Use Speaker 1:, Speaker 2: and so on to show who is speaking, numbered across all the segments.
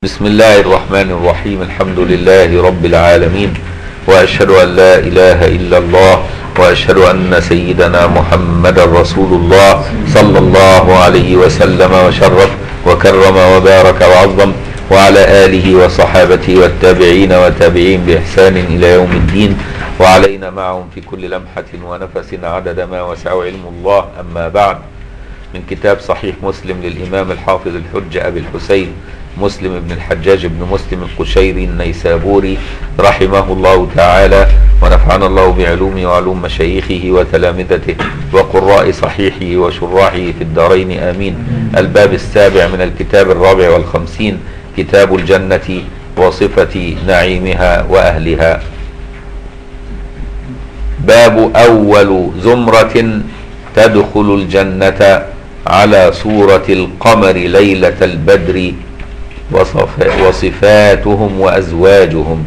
Speaker 1: بسم الله الرحمن الرحيم الحمد لله رب العالمين واشهد ان لا اله الا الله واشهد ان سيدنا محمدا رسول الله صلى الله عليه وسلم وشرف وكرم وبارك وعظم وعلى اله وصحابته والتابعين وتابعين باحسان الى يوم الدين وعلينا معهم في كل لمحه ونفس عدد ما وسع علم الله اما بعد من كتاب صحيح مسلم للامام الحافظ الحجه ابي الحسين مسلم بن الحجاج بن مسلم القشيري النيسابوري رحمه الله تعالى ونفعنا الله بعلومه وعلوم مشايخه وتلامذته وقراء صحيحه وشراحه في الدارين آمين الباب السابع من الكتاب الرابع والخمسين كتاب الجنة وصفة نعيمها وأهلها باب أول زمرة تدخل الجنة على صورة القمر ليلة البدر وصف وصفاتهم وأزواجهم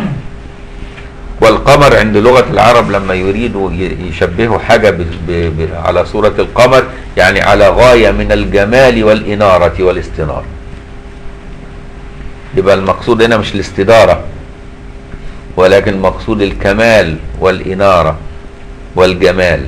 Speaker 1: والقمر عند لغة العرب لما يريدوا يشبهوا حاجة ب ب ب على صورة القمر يعني على غاية من الجمال والإنارة والاستنارة يبقى المقصود هنا مش الاستدارة ولكن المقصود الكمال والإنارة والجمال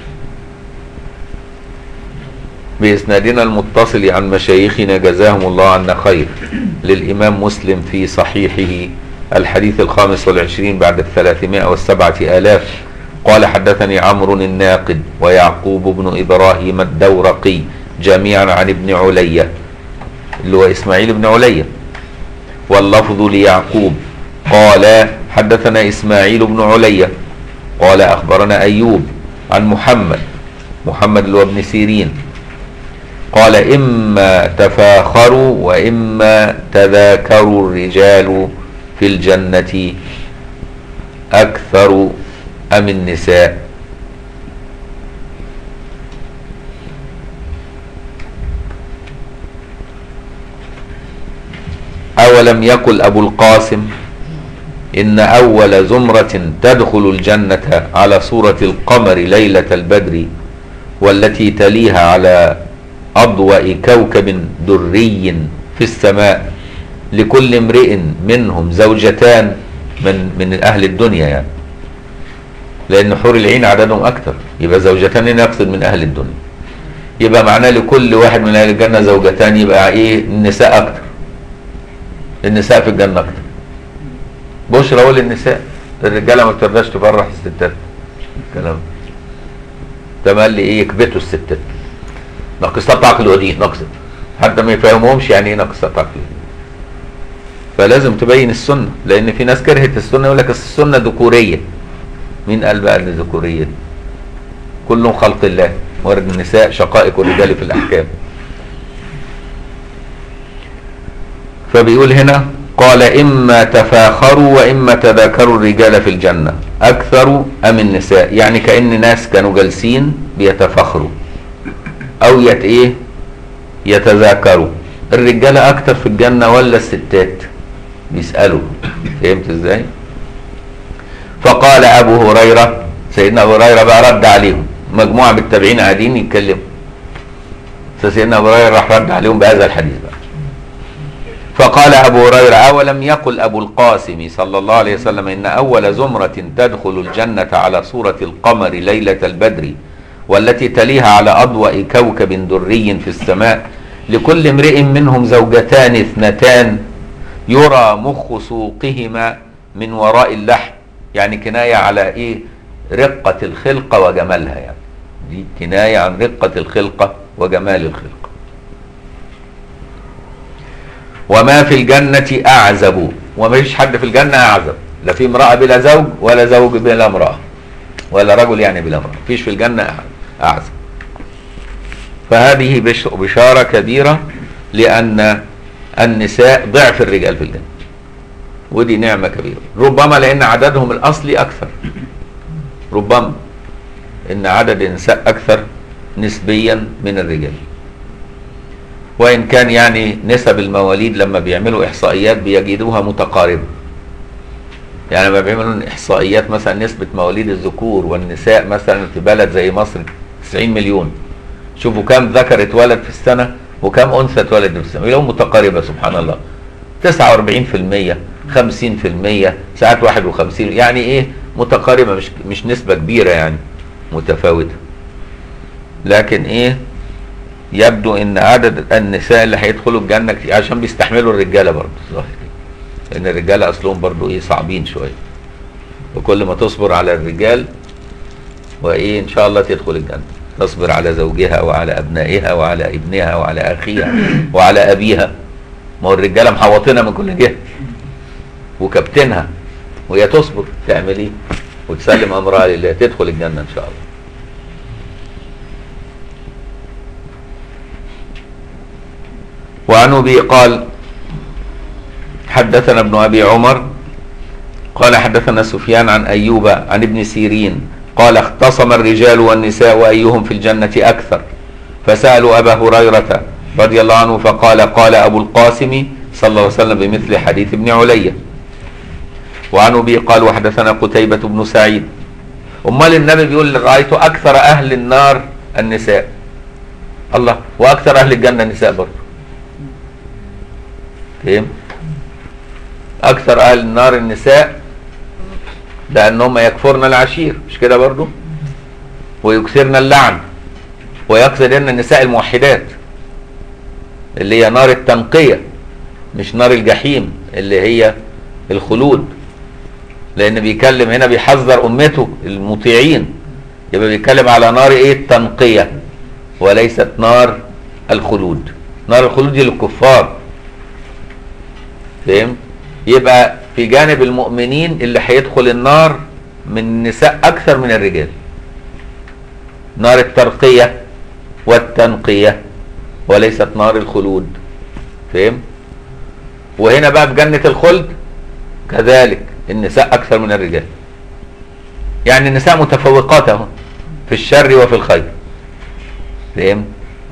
Speaker 1: بإسنادنا المتصل عن مشايخنا جزاهم الله عنا خير للإمام مسلم في صحيحه الحديث الخامس والعشرين بعد الثلاثمائة والسبعة آلاف قال حدثني عمرو الناقد ويعقوب بن إبراهيم الدورقي جميعا عن ابن علية اللي هو إسماعيل بن علية واللفظ ليعقوب قال حدثنا إسماعيل بن علية قال أخبرنا أيوب عن محمد محمد اللي هو ابن سيرين قال إما تفاخروا وإما تذاكروا الرجال في الجنة أكثر أم النساء أولم يقل أبو القاسم إن أول زمرة تدخل الجنة على صورة القمر ليلة البدر والتي تليها على أضوأ كوكب دري في السماء لكل امرئ منهم زوجتان من من أهل الدنيا يعني لأن حور العين عددهم أكثر يبقى زوجتان يقصد من أهل الدنيا يبقى معناه لكل واحد من أهل الجنة زوجتان يبقى إيه النساء أكثر النساء في الجنة أكثر بشرى أقول للنساء الرجالة ما بترضاش تفرح الستات كلام تملي إيه يكبتوا الستات ناقصات عقل ودين ناقصة حتى ما يفهمهمش يعني ايه ناقصات عقل فلازم تبين السنة لان في ناس كرهت السنة يقول لك السنة ذكورية مين قال بقى ان ذكورية دي كلهم خلق الله ورد النساء شقائق الرجال في الاحكام فبيقول هنا قال اما تفاخروا واما تذاكروا الرجال في الجنة اكثر ام النساء يعني كأن ناس كانوا جالسين بيتفاخروا او يت ايه يتذاكروا الرجاله اكتر في الجنه ولا الستات بيسالوا فهمت ازاي فقال ابو هريره سيدنا ابو هريره بقى رد عليهم مجموعه من التابعين قاعدين يتكلموا فسيدنا ابو هريره راح رد عليهم بهذا الحديث بقى فقال ابو هريره اولم يقل ابو القاسم صلى الله عليه وسلم ان اول زمره تدخل الجنه على صوره القمر ليله البدر والتي تليها على أضوأ كوكب دري في السماء لكل امرئ منهم زوجتان اثنتان يرى مخ سوقهما من وراء اللحم يعني كناية على إيه رقة الخلقة وجمالها يعني دي كناية عن رقة الخلقة وجمال الخلقة وما في الجنة أعزب وما فيش حد في الجنة أعزب لا في امرأة بلا زوج ولا زوج بلا امرأة ولا رجل يعني بلا امرأة فيش في الجنة أحد أعزم فهذه بشارة كبيرة لأن النساء ضعف الرجال في الجنة ودي نعمة كبيرة ربما لأن عددهم الأصلي أكثر ربما إن عدد النساء أكثر نسبيا من الرجال وإن كان يعني نسب المواليد لما بيعملوا إحصائيات بيجدوها متقاربة يعني لما بيعملوا إحصائيات مثلا نسبة مواليد الذكور والنساء مثلا في بلد زي مصر 90 مليون شوفوا كم ذكر اتولد في السنة وكم أنثى اتولد في السنة يوم متقاربة سبحان الله 49% 50% ساعات 51 يعني ايه متقاربه مش مش نسبه كبيره يعني متفاوته لكن ايه يبدو ان عدد النساء اللي هيدخلوا الجنه كتير عشان بيستحملوا الرجاله برضه ظاهر كده. لان الرجاله اصلهم برضه ايه صعبين شويه وكل ما تصبر على الرجال وايه ان شاء الله تدخل الجنه تصبر على زوجها وعلى ابنائها وعلى ابنها وعلى اخيها وعلى ابيها ما هو الرجاله محوطينها من كل جهه وكابتنها وهي تصبر تعمل ايه وتسلم امرها لله تدخل الجنه ان شاء الله وعن ابي قال حدثنا ابن ابي عمر قال حدثنا سفيان عن ايوب عن ابن سيرين قال اختصم الرجال والنساء ايهم في الجنه اكثر فسالوا ابا هريره رضي الله عنه فقال قال ابو القاسم صلى الله عليه وسلم بمثل حديث ابن علية وعن ابي قال وحدثنا قتيبة بن سعيد امال النبي بيقول رايت اكثر اهل النار النساء الله واكثر اهل الجنة النساء برضه فهم اكثر اهل النار النساء لانهم يكفرن العشير مش كده برضه ويكثرن اللعن ويقصدن النساء الموحدات اللي هي نار التنقية مش نار الجحيم اللي هي الخلود لان بيكلم هنا بيحذر امته المطيعين يبقى بيتكلم على نار ايه التنقية وليست نار الخلود نار الخلود دي للكفار فهمت يبقى في جانب المؤمنين اللي هيدخل النار من النساء اكثر من الرجال نار الترقية والتنقية وليست نار الخلود فهم وهنا بقى في جنة الخلد كذلك النساء أكثر من الرجال يعني النساء متفوقات اهو في الشر وفي الخير فهم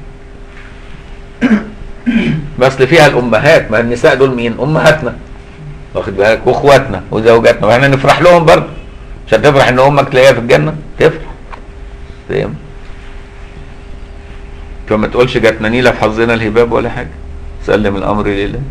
Speaker 1: بس فيها الأمهات ما النساء دول مين أمهاتنا واخد بالك واخواتنا وزوجاتنا واحنا نفرح لهم برضه عشان تفرح ان امك تلاقيها في الجنه تفرح فاهم فما تقولش جاتنا نيله في حظنا الهباب ولا حاجه سلم الامر لله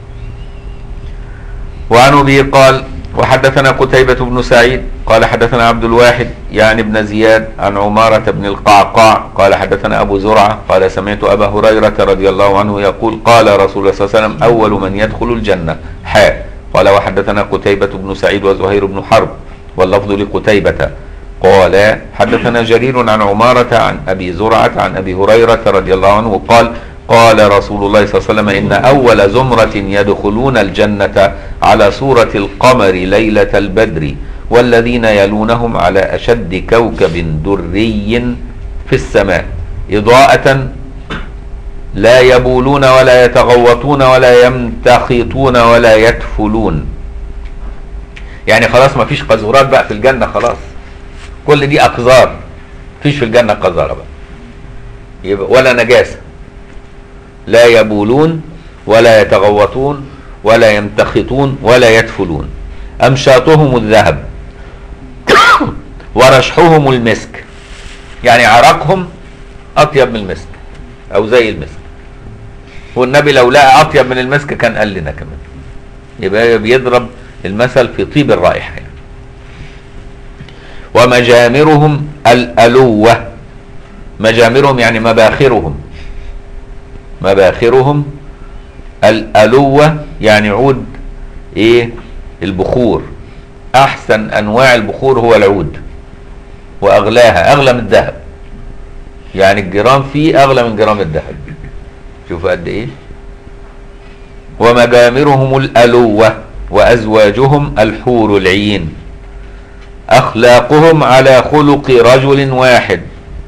Speaker 1: وعن ابي قال وحدثنا قتيبة بن سعيد قال حدثنا عبد الواحد يعني ابن زياد عن عمارة بن القعقاع قال حدثنا أبو زرعة قال سمعت أبا هريرة رضي الله عنه يقول قال رسول الله صلى الله عليه وسلم أول من يدخل الجنة حاء قال وحدثنا قتيبة بن سعيد وزهير بن حرب واللفظ لقتيبة قال حدثنا جرير عن عمارة عن أبي زرعة عن أبي هريرة رضي الله عنه قال قال رسول الله صلى الله عليه وسلم إن أول زمرة يدخلون الجنة على صورة القمر ليلة البدر والذين يلونهم على أشد كوكب دري في السماء إضاءة لا يبولون ولا يتغوطون ولا يمتخطون ولا يتفلون يعني خلاص ما فيش قذورات بقى في الجنة خلاص كل دي أقذار فيش في الجنة قذارة بقى يبقى ولا نجاسة لا يبولون ولا يتغوطون ولا يمتخطون ولا يتفلون أمشاطهم الذهب ورشحهم المسك يعني عرقهم أطيب من المسك أو زي المسك والنبي لو لقى أطيب من المسك كان قال لنا كمان يبقى بيضرب المثل في طيب الرائحة يعني. ومجامرهم الألوة مجامرهم يعني مباخرهم مباخرهم الألوة يعني عود ايه البخور احسن انواع البخور هو العود واغلاها اغلى من الذهب يعني الجرام فيه اغلى من جرام الذهب شوف قد ايه ومجامرهم الألوة وأزواجهم الحور العين أخلاقهم على خلق رجل واحد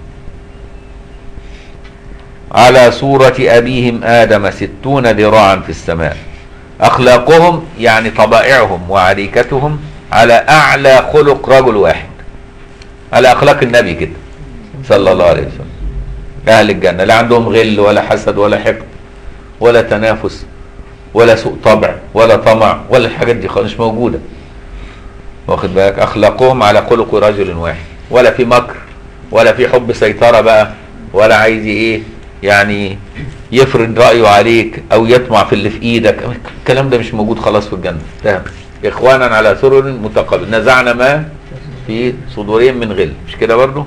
Speaker 1: على صورة أبيهم آدم ستون ذراعا في السماء أخلاقهم يعني طبائعهم وعريكتهم على أعلى خلق رجل واحد على أخلاق النبي كده صلى الله عليه وسلم أهل الجنة لا عندهم غل ولا حسد ولا حقد ولا تنافس ولا سوء طبع ولا طمع ولا الحاجات دي خالص مش موجودة واخد بالك أخلاقهم على خلق رجل واحد ولا في مكر ولا في حب سيطرة بقى ولا عايز ايه يعني يفرض رأيه عليك او يطمع في اللي في ايدك الكلام ده مش موجود خلاص في الجنة تمام اخوانا على سرر متقابل نزعنا ما في صدورهم من غل مش كده برضو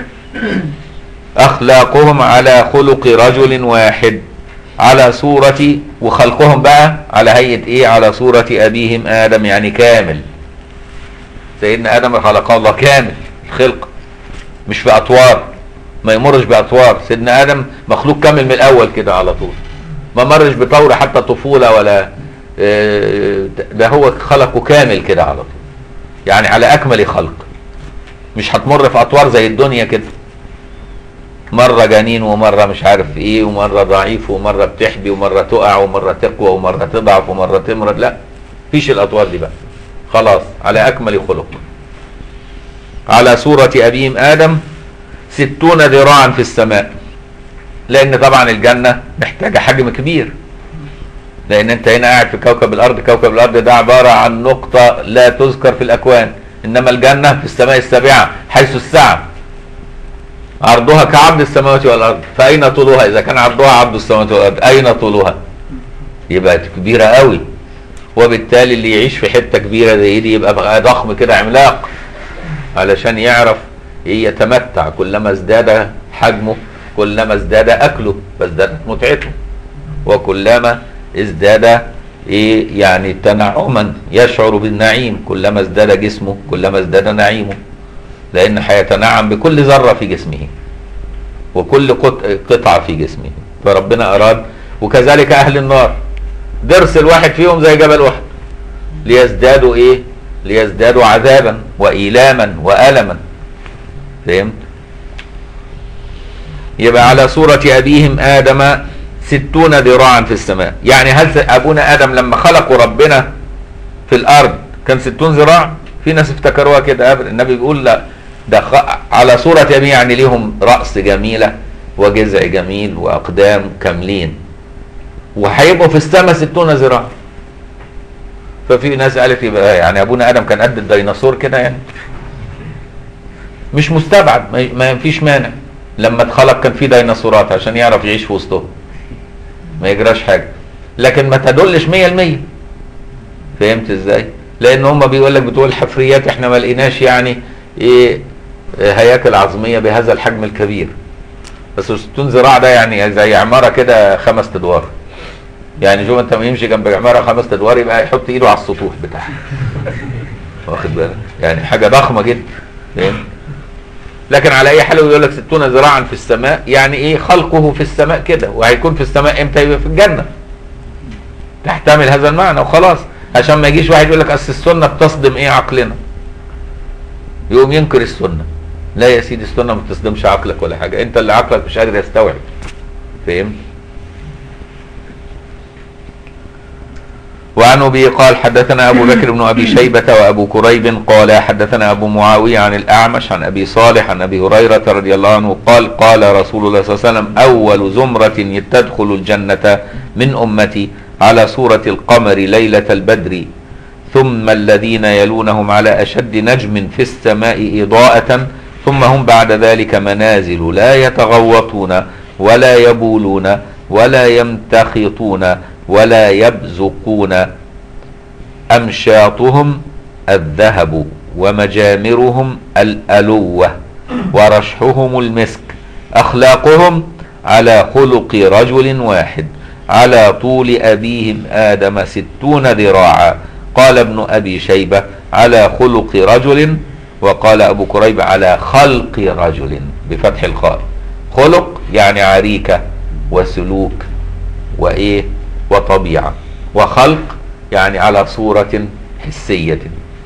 Speaker 1: اخلاقهم على خلق رجل واحد على صورة وخلقهم بقى على هيئة ايه على صورة ابيهم ادم يعني كامل سيدنا ادم خلقه الله كامل الخلق مش في اطوار ما يمرش باطوار سيدنا ادم مخلوق كامل من الاول كده على طول ما مرش بطور حتى طفولة ولا آه، ده هو خلقه كامل كده على طول يعني على اكمل خلق مش هتمر في اطوار زي الدنيا كده مرة جنين ومرة مش عارف ايه ومرة ضعيف ومرة بتحبي ومرة تقع ومرة تقوى ومرة تضعف ومرة تمرض لا فيش الاطوار دي بقى خلاص على اكمل خلق على صورة ابيهم ادم ستون ذراعا في السماء لان طبعا الجنة محتاجة حجم كبير لان انت هنا قاعد في كوكب الارض كوكب الارض ده عبارة عن نقطة لا تذكر في الاكوان انما الجنة في السماء السابعة حيث الساعة عرضها كعرض السماوات والارض فاين طولها اذا كان عرضها عرض السماوات والارض اين طولها يبقى كبيرة قوي وبالتالي اللي يعيش في حتة كبيرة زي دي يبقى بقى ضخم كده عملاق علشان يعرف إيه يتمتع كلما ازداد حجمه كلما ازداد اكله فازدادت متعته وكلما ازداد ايه يعني تنعما يشعر بالنعيم كلما ازداد جسمه كلما ازداد نعيمه لان هيتنعم بكل ذره في جسمه وكل قط- قطعه في جسمه فربنا اراد وكذلك اهل النار ضرس الواحد فيهم زي جبل احد ليزدادوا ايه ليزدادوا عذابا وايلاما والما فهمت يبقى على صورة أبيهم آدم ستون ذراعا في السماء يعني هل س- أبونا آدم لما خلقوا ربنا في الأرض كان ستون ذراع في ناس افتكروها كده أبدا النبي بيقول لا ده خ- على صورة أبيه يعني ليهم رأس جميلة وجذع جميل وأقدام كاملين وهيبقوا في السماء ستون ذراع ففي ناس قالت يبقى يعني أبونا آدم كان قد الديناصور كده يعني مش مستبعد ما- ما فيش مانع لما اتخلق كان في ديناصورات عشان يعرف يعيش في وسطهم ما يجراش حاجه لكن ما تدلش 100% فهمت ازاي لان هم بيقول لك بتوع الحفريات احنا ما لقيناش يعني ايه آه، هياكل عظميه بهذا الحجم الكبير بس 60 ذراع ده يعني زي عماره كده خمس ادوار يعني شوف انت ما يمشي جنب عماره خمس ادوار يبقى يحط ايده على السطوح بتاعها واخد بالك يعني حاجه ضخمه جدا فهمت لكن على اي حال يقول لك 60 ذراعا في السماء يعني ايه خلقه في السماء كده وهيكون في السماء امتى يبقى في الجنه تحتمل هذا المعنى وخلاص عشان ما يجيش واحد يقول لك اصل السنه بتصدم ايه عقلنا يقوم ينكر السنه لا يا سيدي السنه ما بتصدمش عقلك ولا حاجه انت اللي عقلك مش قادر يستوعب فهمت وعن ابي قال حدثنا ابو بكر بن ابي شيبه وابو كريب قال حدثنا ابو معاويه عن الاعمش عن ابي صالح عن ابي هريره رضي الله عنه قال قال رسول الله صلى الله عليه وسلم اول زمره تدخل الجنه من امتي على صوره القمر ليله البدر ثم الذين يلونهم على اشد نجم في السماء اضاءه ثم هم بعد ذلك منازل لا يتغوطون ولا يبولون ولا يمتخطون ولا يبزقون أمشاطهم الذهب ومجامرهم الألوة ورشحهم المسك أخلاقهم على خلق رجل واحد على طول أبيهم آدم ستون ذراعا قال ابن أبي شيبة على خلق رجل وقال أبو كريب على خلق رجل بفتح الخاء خلق يعني عريكة وسلوك وإيه وطبيعة وخلق يعني على صورة حسية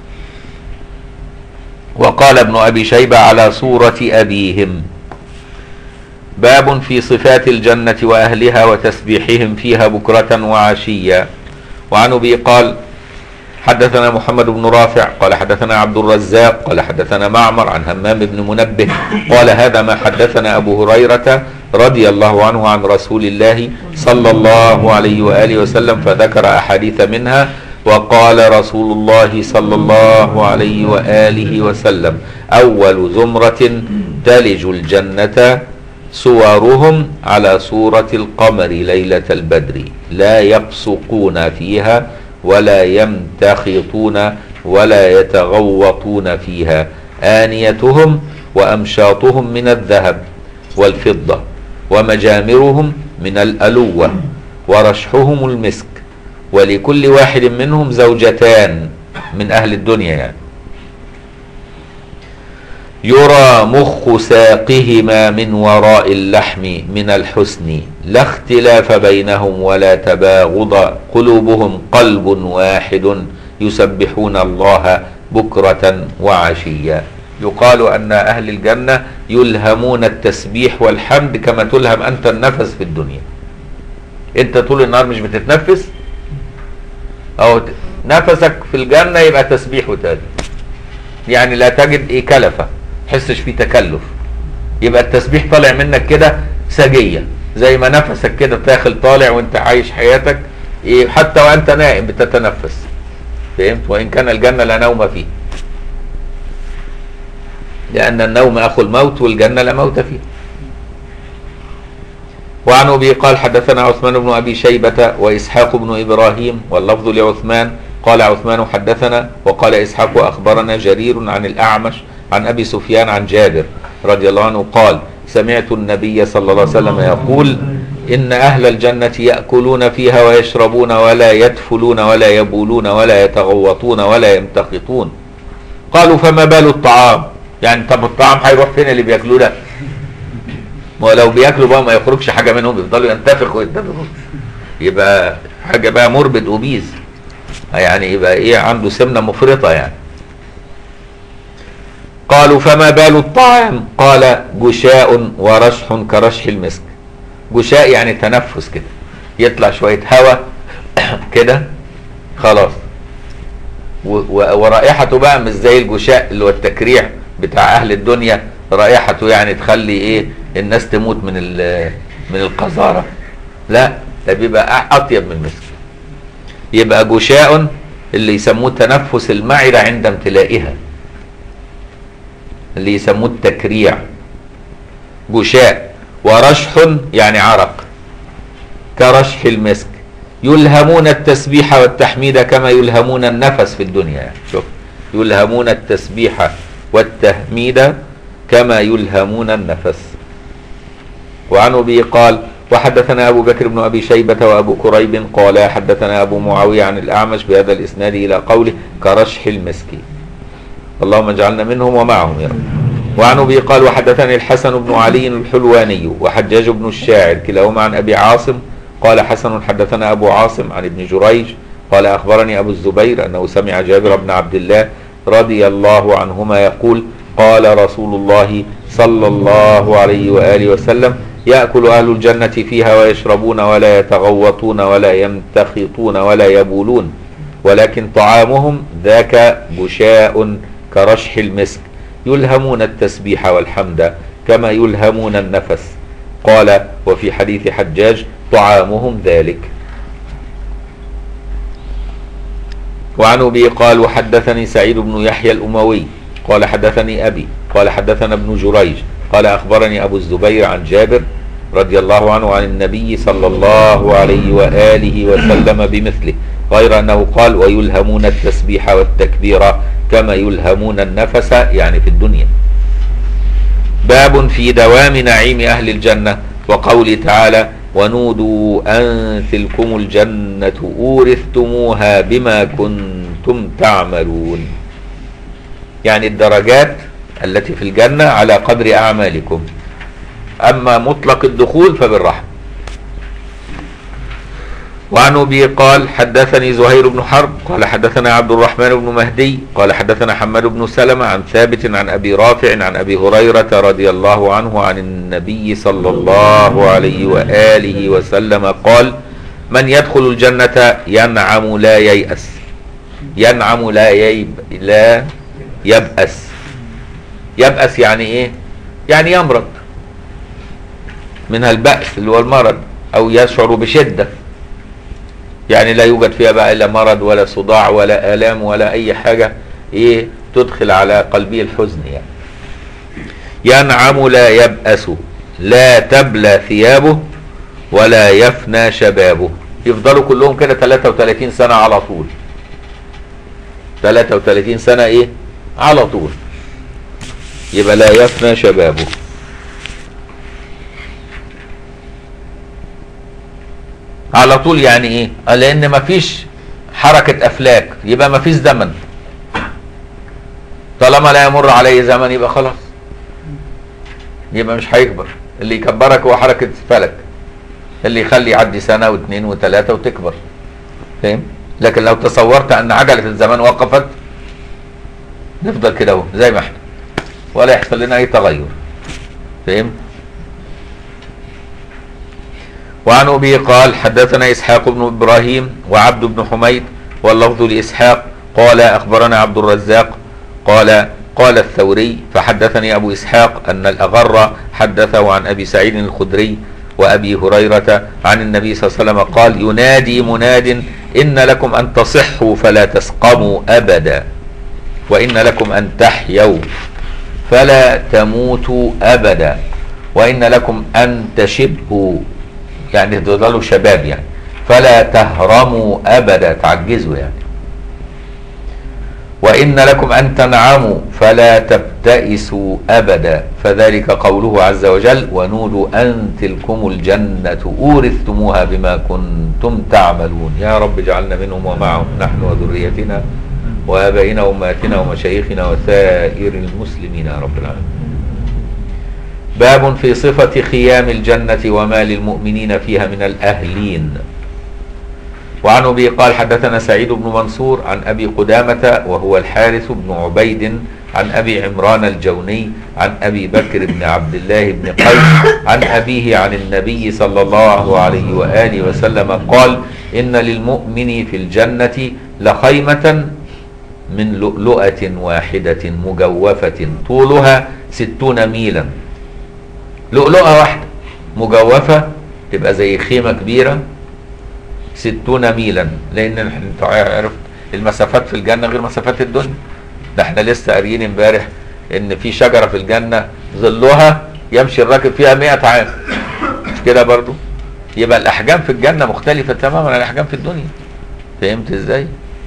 Speaker 1: وقال ابن أبي شيبة على صورة أبيهم باب في صفات الجنة وأهلها وتسبيحهم فيها بكرة وعشيا وعن أبي قال حدثنا محمد بن رافع قال حدثنا عبد الرزاق قال حدثنا معمر عن همام بن منبه قال هذا ما حدثنا أبو هريرة رضي الله عنه عن رسول الله صلى الله عليه وآله وسلم فذكر أحاديث منها وقال رسول الله صلى الله عليه وآله وسلم أول زمرة تلج الجنة صورهم على صورة القمر ليلة البدر لا يبصقون فيها ولا يمتخطون ولا يتغوطون فيها آنيتهم وأمشاطهم من الذهب والفضة ومجامرهم من الألوة ورشحهم المسك ولكل واحد منهم زوجتان من أهل الدنيا يعني يرى مخ ساقهما من وراء اللحم من الحسن لا اختلاف بينهم ولا تباغض قلوبهم قلب واحد يسبحون الله بكرة وعشيا يقال أن أهل الجنة يلهمون التسبيح والحمد كما تلهم أنت النفس في الدنيا أنت طول النهار مش بتتنفس أو نفسك في الجنة يبقى تسبيح وتهليل يعني لا تجد إيه كلفة تحسش فيه تكلف يبقى التسبيح طالع منك كده سجية زي ما نفسك كده داخل طالع وانت عايش حياتك إيه حتى وانت نائم بتتنفس فهمت وان كان الجنة لا نوم فيه لأن النوم أخو الموت والجنة لا موت فيه وعن أبي قال حدثنا عثمان بن أبي شيبة وإسحاق بن إبراهيم واللفظ لعثمان قال عثمان حدثنا وقال إسحاق أخبرنا جرير عن الأعمش عن أبي سفيان عن جابر رضي الله عنه قال سمعت النبي صلى الله عليه وسلم يقول إن أهل الجنة يأكلون فيها ويشربون ولا يدفلون ولا يبولون ولا يتغوطون ولا يمتخطون قالوا فما بال الطعام يعني طب الطعام هيروح فين اللي بياكلوه ده ولو بياكلوا بقى ما يخرجش حاجه منهم يفضلوا ينتفخوا ينتفخوا يبقى حاجه بقى مربد اوبيز يعني يبقى ايه عنده سمنه مفرطه يعني قالوا فما بال الطعام قال جشاء ورشح كرشح المسك جشاء يعني تنفس كده يطلع شويه هواء كده خلاص ورائحته بقى مش زي الجشاء اللي هو التكريع بتاع اهل الدنيا رائحته يعني تخلي ايه الناس تموت من من القذاره لا ده بيبقى اطيب من المسك يبقى جشاء اللي يسموه تنفس المعده عند امتلائها اللي يسموه التكريع جشاء ورشح يعني عرق كرشح المسك يلهمون التسبيح والتحميد كما يلهمون النفس في الدنيا يعني شوف يلهمون التسبيح والتهميد كما يلهمون النفس وعن ابي قال وحدثنا ابو بكر بن ابي شيبه وابو كريب قال حدثنا ابو معاويه عن الاعمش بهذا الاسناد الى قوله كرشح المسك اللهم اجعلنا منهم ومعهم يا رب وعن ابي قال وحدثني الحسن بن علي الحلواني وحجاج بن الشاعر كلاهما عن ابي عاصم قال حسن حدثنا ابو عاصم عن ابن جريج قال اخبرني ابو الزبير انه سمع جابر بن عبد الله رضي الله عنهما يقول قال رسول الله صلى الله عليه واله وسلم ياكل اهل الجنه فيها ويشربون ولا يتغوطون ولا يمتخطون ولا يبولون ولكن طعامهم ذاك بشاء كرشح المسك يلهمون التسبيح والحمد كما يلهمون النفس قال وفي حديث حجاج طعامهم ذلك وعن ابي قال وحدثني سعيد بن يحيى الاموي قال حدثني ابي قال حدثنا ابن جريج قال اخبرني ابو الزبير عن جابر رضي الله عنه عن النبي صلى الله عليه واله وسلم بمثله غير انه قال ويلهمون التسبيح والتكبير كما يلهمون النفس يعني في الدنيا باب في دوام نعيم اهل الجنه وقوله تعالى ونودوا ان تلكم الجنه اورثتموها بما كنتم تعملون يعني الدرجات التي في الجنه على قدر اعمالكم اما مطلق الدخول فبالرحمه وعن ابي قال حدثني زهير بن حرب قال حدثنا عبد الرحمن بن مهدي قال حدثنا حماد بن سلمة عن ثابت عن ابي رافع عن ابي هريرة رضي الله عنه عن النبي صلى الله عليه واله وسلم قال من يدخل الجنة ينعم لا ييأس ينعم لا ييب لا يبأس يبأس يعني ايه يعني يمرض منها البأس اللي هو المرض او يشعر بشده يعني لا يوجد فيها بقى الا مرض ولا صداع ولا الام ولا اي حاجه ايه تدخل على قلبه الحزن يعني ينعم لا يبأس لا تبلى ثيابه ولا يفنى شبابه يفضلوا كلهم كده 33 سنة على طول 33 سنة ايه على طول يبقى لا يفنى شبابه على طول يعني ايه آه، لان مفيش حركة افلاك يبقى مفيش زمن طالما لا يمر عليه زمن يبقى خلاص يبقى مش هيكبر اللي يكبرك هو حركة فلك اللي يخلي يعدي سنة واثنين وثلاثة وتكبر فاهم لكن لو تصورت ان عجلة الزمان وقفت نفضل كده اهو زي ما احنا ولا يحصل لنا اي تغير فاهم وعن ابي قال حدثنا اسحاق بن ابراهيم وعبد بن حميد واللفظ لاسحاق قال اخبرنا عبد الرزاق قال قال الثوري فحدثني ابو اسحاق ان الاغر حدثه عن ابي سعيد الخدري وابي هريره عن النبي صلى الله عليه وسلم قال ينادي مناد ان لكم ان تصحوا فلا تسقموا ابدا وان لكم ان تحيوا فلا تموتوا ابدا وان لكم ان تشبوا يعني تفضلوا شباب يعني فلا تهرموا ابدا تعجزوا يعني وان لكم ان تنعموا فلا تبتئسوا ابدا فذلك قوله عز وجل ونودوا ان تلكم الجنه اورثتموها بما كنتم تعملون يا رب اجعلنا منهم ومعهم نحن وذريتنا وابائنا وامهاتنا ومشايخنا وسائر المسلمين يا رب العالمين باب في صفة خيام الجنة وما للمؤمنين فيها من الأهلين وعن أبي قال حدثنا سعيد بن منصور عن أبي قدامة وهو الحارث بن عبيد عن أبي عمران الجوني عن أبي بكر بن عبد الله بن قيس عن أبيه عن النبي صلى الله عليه وآله وسلم قال إن للمؤمن في الجنة لخيمة من لؤلؤة واحدة مجوفة طولها ستون ميلا لؤلؤة واحدة مجوفة تبقى زي خيمة كبيرة ستون ميلا لأن انت عرفت المسافات في الجنة غير مسافات الدنيا ده احنا لسه قاريين امبارح ان في شجرة في الجنة ظلها يمشي الراكب فيها 100 عام مش كده برضو يبقى الأحجام في الجنة مختلفة تماما عن الأحجام في الدنيا فهمت ازاي؟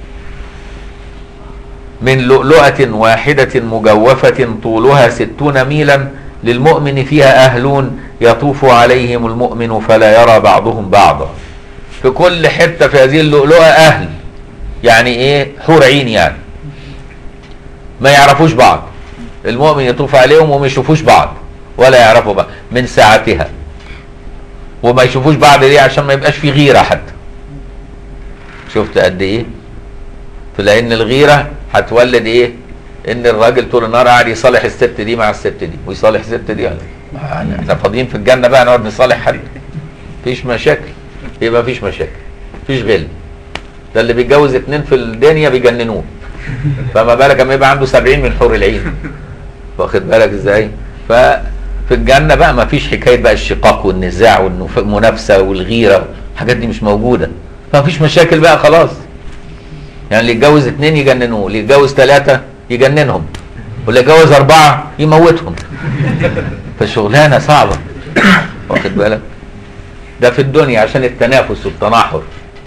Speaker 1: من لؤلؤة واحدة مجوفة طولها ستون ميلا للمؤمن فيها أهلون يطوف عليهم المؤمن فلا يرى بعضهم بعضا في كل حتة في هذه اللؤلؤة أهل يعني إيه حور عين يعني ما يعرفوش بعض المؤمن يطوف عليهم وما يشوفوش بعض ولا يعرفوا بعض من ساعتها وما يشوفوش بعض ليه عشان ما يبقاش في غيرة حتى شفت قد ايه فلان الغيرة هتولد ايه ان الراجل طول النهار قاعد يصالح الست دي مع الست دي ويصالح الست دي يعني احنا فاضيين في الجنه بقى نقعد نصالح حد مفيش مشاكل يبقى مفيش مشاكل مفيش غل ده اللي بيتجوز اتنين في الدنيا بيجننوه فما بالك اما يبقى عنده 70 من حور العين واخد بالك ازاي ففي الجنه بقى مفيش حكايه بقى الشقاق والنزاع والمنافسه والغيره الحاجات دي مش موجوده فمفيش مشاكل بقى خلاص يعني اللي يتجوز اتنين يجننوه اللي يتجوز ثلاثه يجننهم واللي يتجوز أربعة يموتهم فشغلانة صعبة واخد بالك ده في الدنيا عشان التنافس والتناحر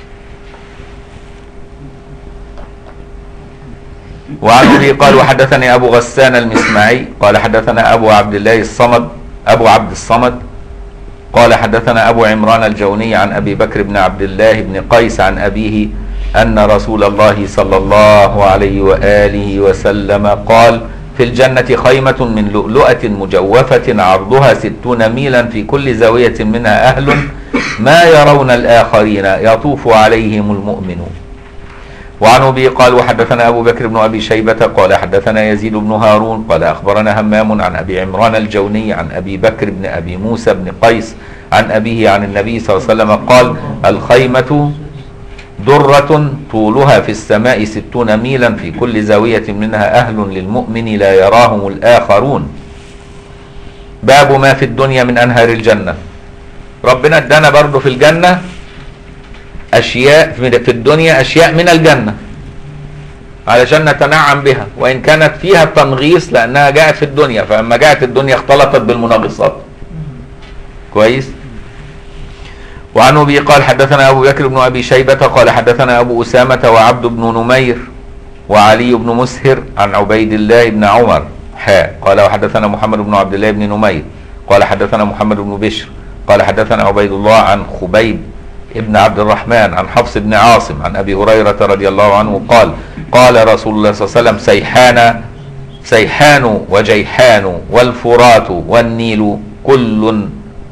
Speaker 1: وعن ابي قال وحدثني ابو غسان المسمعي قال حدثنا ابو عبد الله الصمد ابو عبد الصمد قال حدثنا ابو عمران الجوني عن ابي بكر بن عبد الله بن قيس عن ابيه أن رسول الله صلى الله عليه وآله وسلم قال في الجنة خيمة من لؤلؤة مجوفة عرضها ستون ميلا في كل زاوية منها أهل ما يرون الآخرين يطوف عليهم المؤمنون وعن أبي قال وحدثنا أبو بكر بن أبي شيبة قال حدثنا يزيد بن هارون قال أخبرنا همام عن أبي عمران الجوني عن أبي بكر بن أبي موسى بن قيس عن أبيه عن النبي صلى الله عليه وسلم قال الخيمة درة طولها في السماء ستون ميلا في كل زاوية منها أهل للمؤمن لا يراهم الآخرون باب ما في الدنيا من أنهار الجنة ربنا ادانا برضه في الجنة أشياء في الدنيا أشياء من الجنة علشان نتنعم بها وإن كانت فيها تنغيص لأنها جاءت في الدنيا فلما جاءت الدنيا اختلطت بالمنغصات كويس وعن ابي قال حدثنا ابو بكر بن ابي شيبه قال حدثنا ابو اسامه وعبد بن نمير وعلي بن مسهر عن عبيد الله بن عمر حاء قال وحدثنا محمد بن عبد الله بن نمير قال حدثنا محمد بن بشر قال حدثنا عبيد الله عن خبيب ابن عبد الرحمن عن حفص بن عاصم عن ابي هريره رضي الله عنه قال قال رسول الله صلى الله عليه وسلم سيحان سيحان وجيحان والفرات والنيل كل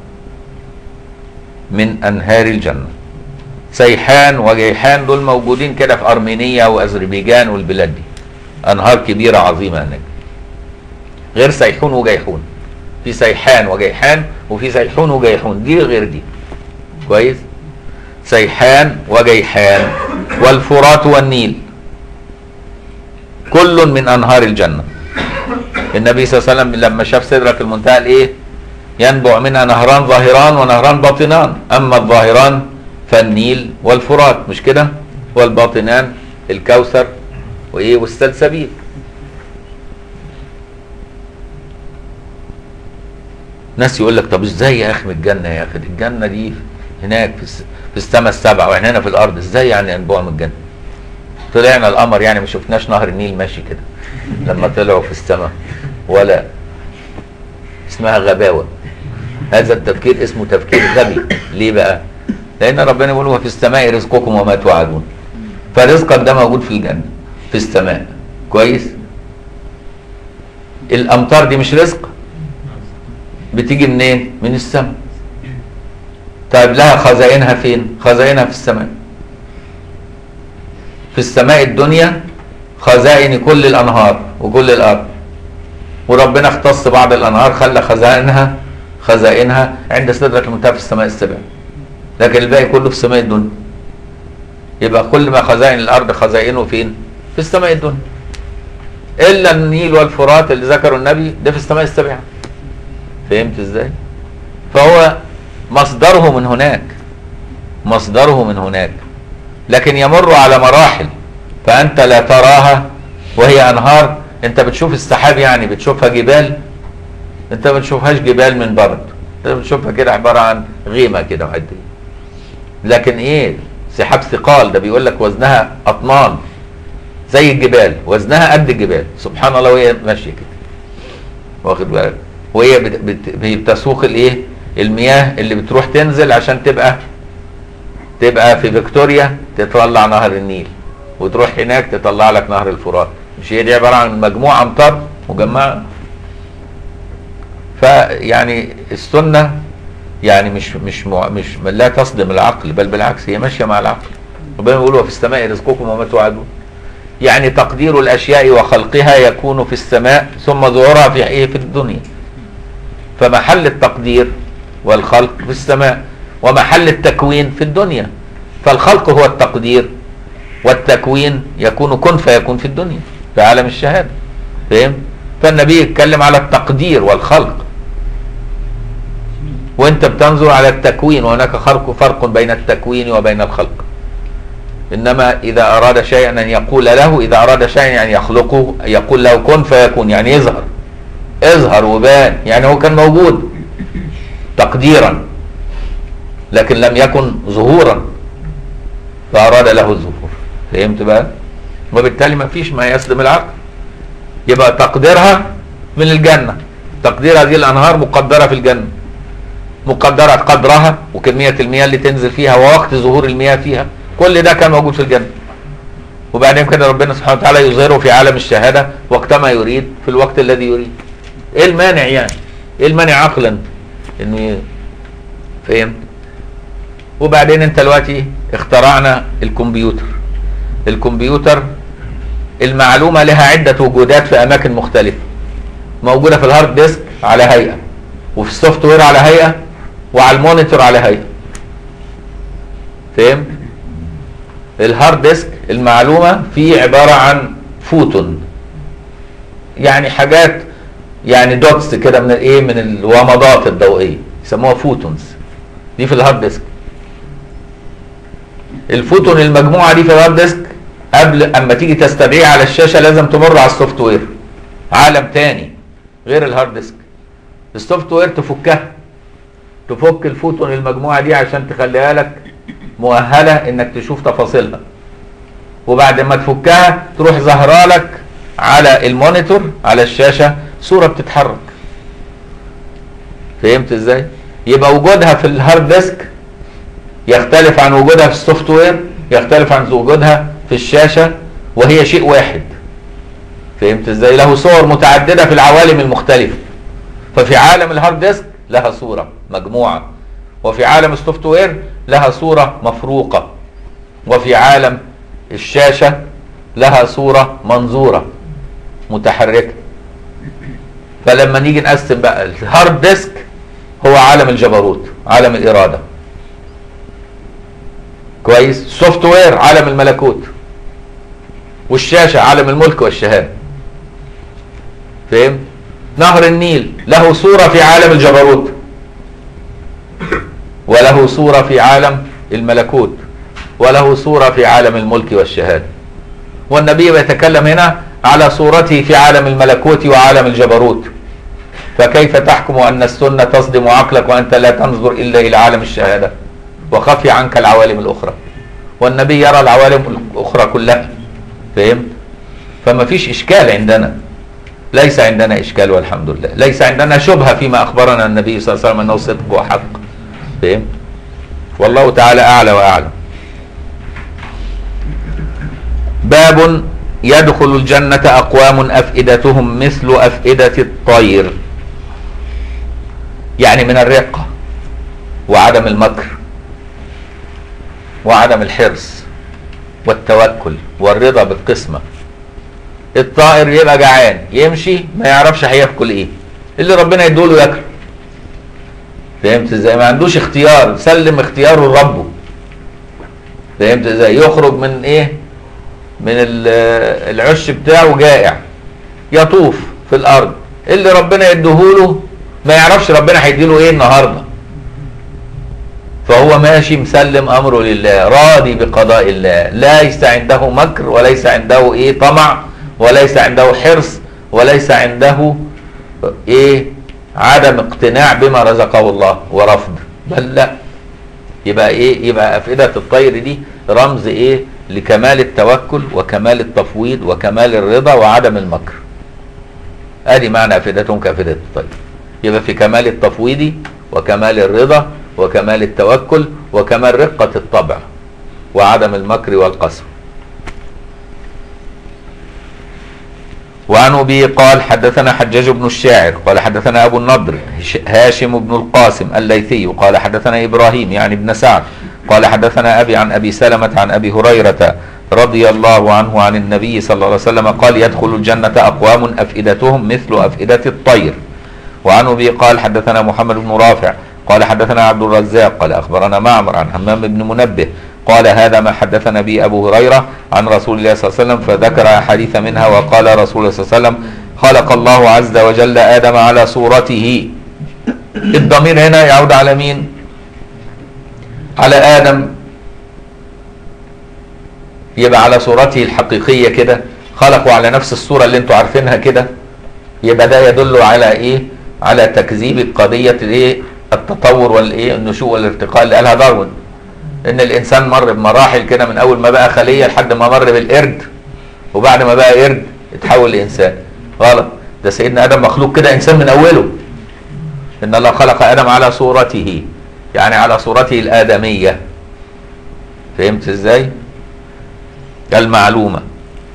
Speaker 1: من انهار الجنه سيحان وجيحان دول موجودين كده في ارمينيا واذربيجان والبلاد دي انهار كبيره عظيمه هناك غير سيحون وجيحون في سيحان وجيحان وفي سيحون وجيحون دي غير دي كويس سيحان وجيحان والفرات والنيل كل من انهار الجنه النبي صلى الله عليه وسلم لما شاف سدرة المنتهى الايه ينبع منها نهران ظاهران ونهران باطنان اما الظاهران فالنيل والفرات مش كده والباطنان الكوثر وايه والسلسبيل ناس يقول لك طب ازاي يا اخي من الجنه يا اخي الجنه دي هناك في الس- في السماء السبع واحنا هنا في الارض ازاي يعني ينبوع من الجنه طلعنا القمر يعني ما شفناش نهر النيل ماشي كده لما طلعوا في السماء ولا اسمها غباوه هذا التفكير اسمه تفكير غبي ليه بقى لان ربنا بيقول وفي السماء رزقكم وما توعدون فرزقك ده موجود في الجنه في السماء كويس الامطار دي مش رزق بتيجي منين من السماء طيب لها خزائنها فين خزائنها في السماء في السماء الدنيا خزائن كل الانهار وكل الارض وربنا اختص بعض الانهار خلى خزائنها خزائنها عند سدرة المنتهى في السماء السبع لكن الباقي كله في السماء الدنيا يبقى كل ما خزائن الارض خزائنه فين في السماء الدنيا الا النيل والفرات اللي ذكروا النبي ده في السماء السبعه فهمت ازاي فهو مصدره من هناك مصدره من هناك لكن يمر على مراحل فانت لا تراها وهي انهار انت بتشوف السحاب يعني بتشوفها جبال انت ما بتشوفهاش جبال من بره انت بتشوفها كده عباره عن غيمه كده وقد ايه لكن ايه سحاب ثقال ده بيقول لك وزنها اطنان زي الجبال وزنها قد الجبال سبحان الله وهي ماشيه كده واخد بالك وهي بت- بت- بتسوق الايه المياه اللي بتروح تنزل عشان تبقى تبقى في فيكتوريا تطلع نهر النيل وتروح هناك تطلع لك نهر الفرات مش هي دي عباره عن مجموعه امطار مجمعه فيعني السنه يعني مش مش مع مش لا تصدم العقل بل بالعكس هي ماشيه مع العقل ربنا بيقول وفي السماء رزقكم وما توعدون يعني تقدير الاشياء وخلقها يكون في السماء ثم ظهورها في ايه في الدنيا فمحل التقدير والخلق في السماء ومحل التكوين في الدنيا فالخلق هو التقدير والتكوين يكون كن فيكون في الدنيا في عالم الشهاده فاهم فالنبي يتكلم على التقدير والخلق وانت بتنظر على التكوين وهناك خلق فرق بين التكوين وبين الخلق انما اذا اراد شيئا ان يقول له اذا اراد شيئا ان يخلقه يقول له كن فيكون يعني يظهر اظهر وبان يعني هو كان موجود تقديرا لكن لم يكن ظهورا فاراد له الظهور فهمت بقى وبالتالي ما فيش ما يسلم العقل يبقى تقديرها من الجنه تقدير هذه الانهار مقدره في الجنه مقدره قدرها وكميه المياه اللي تنزل فيها ووقت ظهور المياه فيها كل ده كان موجود في الجنه وبعدين كده ربنا سبحانه وتعالى يظهره في عالم الشهاده وقتما يريد في الوقت الذي يريد ايه المانع يعني ايه المانع عقلا انه ي- فهمت وبعدين انت دلوقتي اخترعنا الكمبيوتر الكمبيوتر المعلومه لها عده وجودات في اماكن مختلفه موجوده في الهارد ديسك على هيئه وفي السوفت وير على هيئه وعلى المونيتور على هيئه فهمت الهارد ديسك المعلومه فيه عباره عن فوتون يعني حاجات يعني دوتس كده من الايه من الومضات الضوئيه يسموها فوتونز دي في الهارد ديسك الفوتون المجموعه دي في الهارد ديسك قبل اما تيجي تستدعيه على الشاشه لازم تمر على السوفت وير عالم تاني غير الهارد ديسك السوفت وير تفكها تفك الفوتون المجموعه دي عشان تخليها لك مؤهله انك تشوف تفاصيلها وبعد ما تفكها تروح ظاهره لك على المونيتور على الشاشه صوره بتتحرك فهمت ازاي يبقى وجودها في الهارد ديسك يختلف عن وجودها في السوفت وير يختلف عن وجودها في الشاشه وهي شيء واحد فهمت ازاي له صور متعدده في العوالم المختلفه ففي عالم الهارد ديسك لها صوره مجموعه وفي عالم السوفت وير لها صوره مفروقه وفي عالم الشاشه لها صوره منظوره متحركه فلما نيجي نقسم بقى الهارد ديسك هو عالم الجبروت عالم الاراده كويس السوفت وير عالم الملكوت والشاشه عالم الملك والشهاده فهمت نهر النيل له صوره في عالم الجبروت وله صوره في عالم الملكوت وله صوره في عالم الملك والشهاده والنبي بيتكلم هنا على صورته في عالم الملكوت وعالم الجبروت فكيف تحكم ان السنه تصدم عقلك وانت لا تنظر الا الى عالم الشهاده وخفي عنك العوالم الاخرى والنبي يرى العوالم الاخرى كلها فهمت فما فيش اشكال عندنا ليس عندنا اشكال والحمد لله ليس عندنا شبهه فيما اخبرنا النبي صلى الله عليه وسلم انه صدق وحق فهمت والله تعالى اعلى واعلم باب يدخل الجنة أقوام أفئدتهم مثل أفئدة الطير يعني من الرقة وعدم المكر وعدم الحرص والتوكل والرضا بالقسمة الطائر يبقى جعان يمشي ما يعرفش هياكل ايه اللي ربنا يدوله ياكل فهمت ازاي ما عندوش اختيار سلم اختياره لربه فهمت ازاي يخرج من ايه من العش بتاعه جائع يطوف في الارض اللي ربنا يديهوله ما يعرفش ربنا هيديله ايه النهارده فهو ماشي مسلم امره لله راضي بقضاء الله ليس عنده مكر وليس عنده ايه طمع وليس عنده حرص وليس عنده ايه عدم اقتناع بما رزقه الله ورفض بل لا يبقى ايه يبقى افئده الطير دي رمز ايه لكمال التوكل وكمال التفويض وكمال الرضا وعدم المكر ادي معنى افئدتهم كافئده الطير يبقى في كمال التفويض وكمال الرضا وكمال التوكل وكمال رقه الطبع وعدم المكر والقسم وعن ابي قال حدثنا حجاج بن الشاعر قال حدثنا ابو النضر هاشم بن القاسم الليثي قال حدثنا ابراهيم يعني ابن سعد قال حدثنا ابي عن ابي سلمه عن ابي هريره رضي الله عنه عن النبي صلى الله عليه وسلم قال يدخل الجنه اقوام افئدتهم مثل افئده الطير وعن ابي قال حدثنا محمد بن رافع قال حدثنا عبد الرزاق قال اخبرنا معمر عن همام بن منبه قال هذا ما حدثنا به ابو هريره عن رسول الله صلى الله عليه وسلم فذكر احاديث منها وقال رسول الله صلى الله عليه وسلم خلق الله عز وجل ادم على صورته الضمير هنا يعود على مين على ادم يبقى على صورته الحقيقيه كده خلقوا على نفس الصوره اللي انتوا عارفينها كده يبقى ده يدل على ايه على تكذيب قضيه الايه التطور والايه النشوء والارتقاء اللي قالها داروين ان الانسان مر بمراحل كده من اول ما بقى خليه لحد ما مر بالقرد وبعد ما بقى قرد اتحول لانسان غلط ده سيدنا ادم مخلوق كده انسان من اوله ان الله خلق ادم على صورته يعني على صورته الادميه فهمت ازاي المعلومه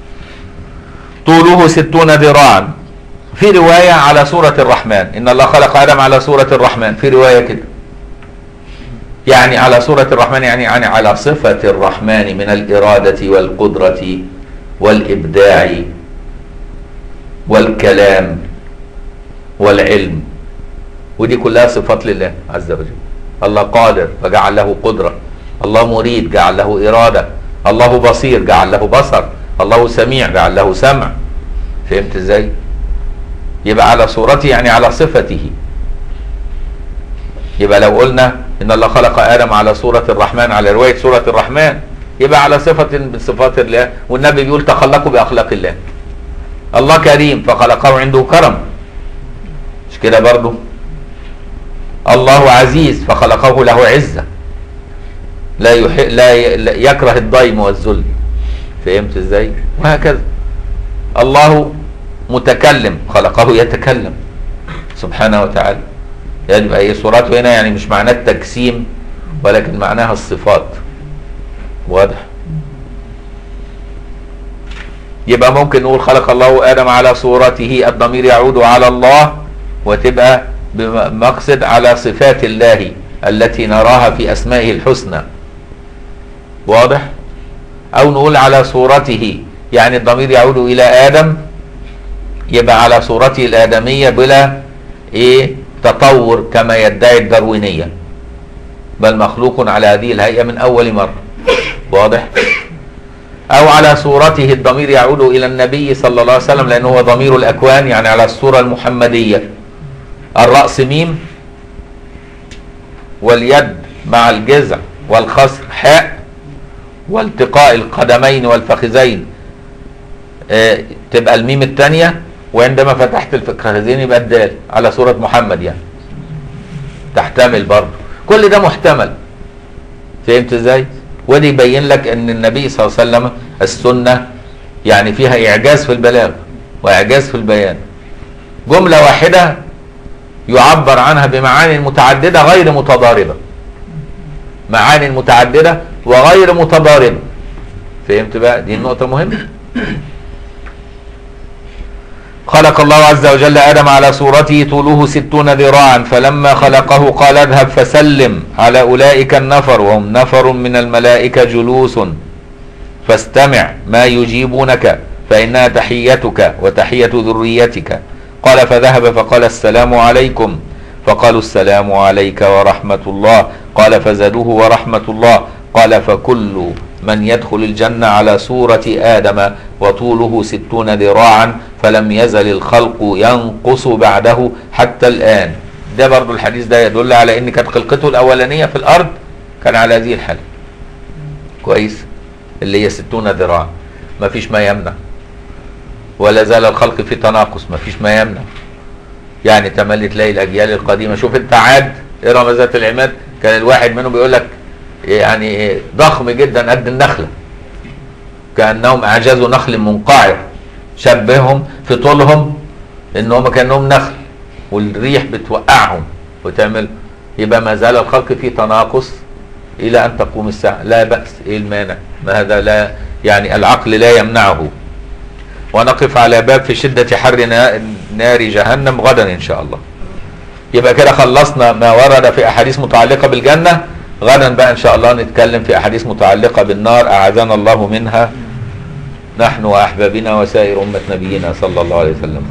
Speaker 1: طوله ستون ذراعا في روايه على صوره الرحمن ان الله خلق ادم على صوره الرحمن في روايه كده يعني على صورة الرحمن يعني يعني على صفة الرحمن من الإرادة والقدرة والإبداع والكلام والعلم ودي كلها صفات لله عز وجل الله قادر فجعل له قدرة الله مريد جعل له إرادة الله بصير جعل له بصر الله سميع جعل له سمع فهمت ازاي يبقى على صورته يعني على صفته يبقى لو قلنا ان الله خلق ادم على صورة الرحمن على رواية صورة الرحمن يبقى على صفة من صفات الله والنبي بيقول تخلقوا باخلاق الله الله كريم فخلقه عنده كرم مش كده برضه الله عزيز فخلقه له عزة لا يح... لا ي... لا يكره الضيم والذل فهمت ازاي وهكذا الله متكلم خلقه يتكلم سبحانه وتعالى يبقى هي صورته هنا يعني مش معناه التجسيم ولكن معناها الصفات واضح يبقى ممكن نقول خلق الله ادم على صورته الضمير يعود على الله وتبقى بمقصد على صفات الله التي نراها في اسمائه الحسنى واضح او نقول على صورته يعني الضمير يعود الى ادم يبقى على صورته الادميه بلا ايه تطور كما يدعي الداروينيه بل مخلوق على هذه الهيئه من اول مره واضح او على صورته الضمير يعود الى النبي صلى الله عليه وسلم لانه هو ضمير الاكوان يعني على الصوره المحمديه الراس ميم واليد مع الجذع والخصر حاء والتقاء القدمين والفخذين آه تبقى الميم الثانيه وعندما فتحت الفخذين يبقى الدال على صوره محمد يعني تحتمل برضه كل ده محتمل فهمت ازاي وده يبين لك ان النبي صلى الله عليه وسلم السنه يعني فيها اعجاز في البلاغ واعجاز في البيان جمله واحده يعبر عنها بمعاني متعدده غير متضاربه معاني متعدده وغير متضاربه فهمت بقى دي النقطه مهمه خلق الله عز وجل آدم على صورته طوله ستون ذراعا فلما خلقه قال اذهب فسلم على أولئك النفر وهم نفر من الملائكة جلوس فاستمع ما يجيبونك فإنها تحيتك وتحية ذريتك قال فذهب فقال السلام عليكم فقالوا السلام عليك ورحمة الله قال فزادوه ورحمة الله قال فكل من يدخل الجنة على صورة آدم وطوله ستون ذراعا فلم يزل الخلق ينقص بعده حتى الآن ده برضو الحديث ده يدل على ان كانت خلقته الأولانية في الأرض كان على هذه الحالة كويس اللي هي ستون ذراعا ما فيش ما يمنع ولا زال الخلق في تناقص ما فيش ما يمنع يعني تملي تلاقي الأجيال القديمة شوف انت عاد إرم ذات العماد كان الواحد منهم بيقول لك يعني ضخم جدا قد النخله كانهم اعجاز نخل منقعر شبههم في طولهم ان هم كانهم نخل والريح بتوقعهم وتعمل يبقى ما زال الخلق في تناقص الى ان تقوم الساعه لا باس ايه المانع ما هذا لا يعني العقل لا يمنعه ونقف على باب في شده حر نار جهنم غدا ان شاء الله يبقى كده خلصنا ما ورد في احاديث متعلقه بالجنه غدا بقى ان شاء الله نتكلم في احاديث متعلقه بالنار اعاذنا الله منها نحن واحبابنا وسائر امه نبينا صلى الله عليه وسلم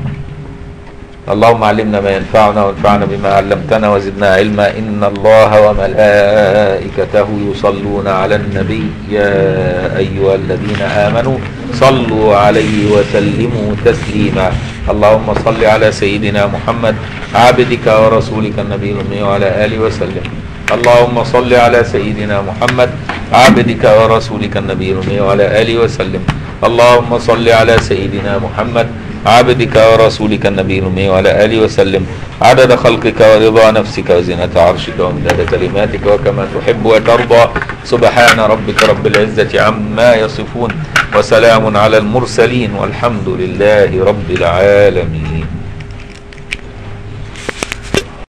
Speaker 1: اللهم علمنا ما ينفعنا وانفعنا بما علمتنا وزدنا علما ان الله وملائكته يصلون على النبي يا ايها الذين امنوا صلوا عليه وسلموا تسليما اللهم صل على سيدنا محمد عبدك ورسولك النبي الامي وعلى اله وسلم اللهم صل على سيدنا محمد عبدك ورسولك النبي الأمي وعلى آله وسلم اللهم صل على سيدنا محمد عبدك ورسولك النبي الأمي وعلى آله وسلم عدد خلقك ورضا نفسك وزنة عرشك ومداد كلماتك وكما تحب وترضى سبحان ربك رب العزة عما يصفون وسلام على المرسلين والحمد لله رب العالمين